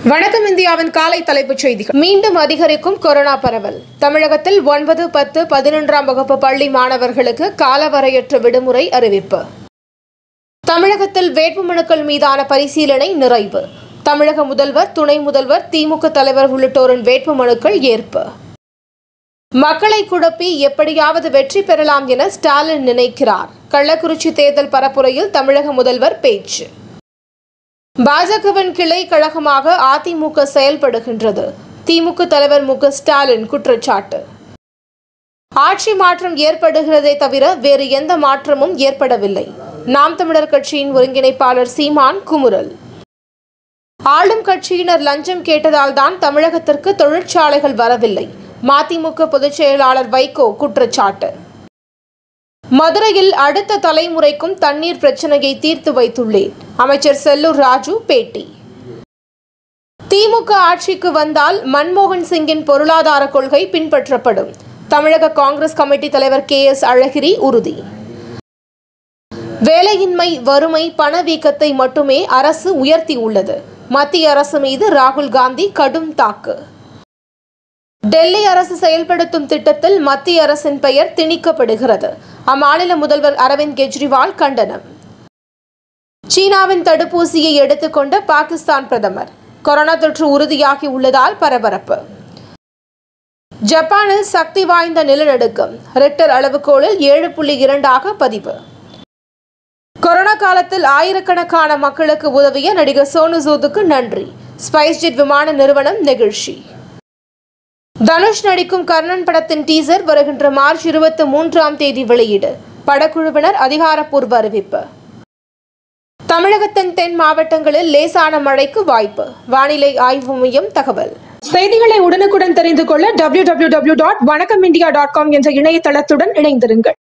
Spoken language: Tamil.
வணக்கம் இந்தியாவின் காலை தலைப்புச் செய்திகள் மீண்டும் அதிகரிக்கும் கொரோனா பரவல் தமிழகத்தில் ஒன்பது பத்து பதினொன்றாம் வகுப்பு பள்ளி மாணவர்களுக்கு காலவரையற்ற விடுமுறை அறிவிப்பு தமிழகத்தில் வேட்புமனுக்கள் மீதான பரிசீலனை நிறைவு தமிழக முதல்வர் துணை முதல்வர் திமுக தலைவர் உள்ளிட்டோரின் வேட்புமனுக்கள் ஏற்பு மக்களை குழப்பி எப்படியாவது வெற்றி பெறலாம் என ஸ்டாலின் நினைக்கிறார் கள்ளக்குறிச்சி தேர்தல் பரப்புரையில் தமிழக முதல்வர் பேச்சு பாஜகவின் கிளை கழகமாக அதிமுக செயல்படுகின்றது திமுக தலைவர் மு க ஸ்டாலின் குற்றச்சாட்டு ஆட்சி மாற்றம் ஏற்படுகிறதே தவிர வேறு எந்த மாற்றமும் ஏற்படவில்லை நாம் தமிழர் கட்சியின் ஒருங்கிணைப்பாளர் சீமான் குமுறல் ஆளும் கட்சியினர் லஞ்சம் கேட்டதால் தான் தமிழகத்திற்கு தொழிற்சாலைகள் வரவில்லை மதிமுக பொதுச் செயலாளர் வைகோ குற்றச்சாட்டு மதுரையில் அடுத்த தலைமுறைக்கும் தண்ணீர் பிரச்சனையை தீர்த்து வைத்துள்ளேன் அமைச்சர் செல்லூர் ராஜு பேட்டி திமுக ஆட்சிக்கு வந்தால் மன்மோகன் சிங்கின் பொருளாதார கொள்கை பின்பற்றப்படும் தமிழக காங்கிரஸ் கமிட்டி தலைவர் கே எஸ் அழகிரி உறுதி வேலையின்மை வறுமை பணவீக்கத்தை மட்டுமே அரசு உயர்த்தியுள்ளது மத்திய அரசு மீது ராகுல் காந்தி கடும் தாக்கு டெல்லி அரசு செயல்படுத்தும் திட்டத்தில் மத்திய அரசின் பெயர் திணிக்கப்படுகிறது அம்மாநில முதல்வர் அரவிந்த் கெஜ்ரிவால் கண்டனம் சீனாவின் தடுப்பூசியை எடுத்துக்கொண்ட பாகிஸ்தான் பிரதமர் கொரோனா தொற்று உறுதியாகி உள்ளதால் பரபரப்பு ஜப்பானில் சக்தி வாய்ந்த நிலநடுக்கம் ரிக்டர் அளவுகோலில் ஏழு புள்ளி இரண்டாக பதிவு கொரோனா காலத்தில் ஆயிரக்கணக்கான மக்களுக்கு உதவிய நடிகர் சோனு சூதுக்கு நன்றி ஸ்பைஸ் ஜெட் விமான நிறுவனம் நெகிழ்ச்சி தனுஷ் நடிக்கும் கர்ணன் படத்தின் டீசர் வருகின்ற மார்ச் இருபத்தி மூன்றாம் தேதி வெளியீடு படக்குழுவினர் அதிகாரப்பூர்வ அறிவிப்பு தமிழகத்தின் தென் மாவட்டங்களில் லேசான மழைக்கு வாய்ப்பு வானிலை ஆய்வு மையம் தகவல் செய்திகளை உடனுக்குடன் தெரிந்து கொள்ள www.வணக்கமிந்தியா.com என்ற இணையதளத்துடன் இணைந்திருங்கள்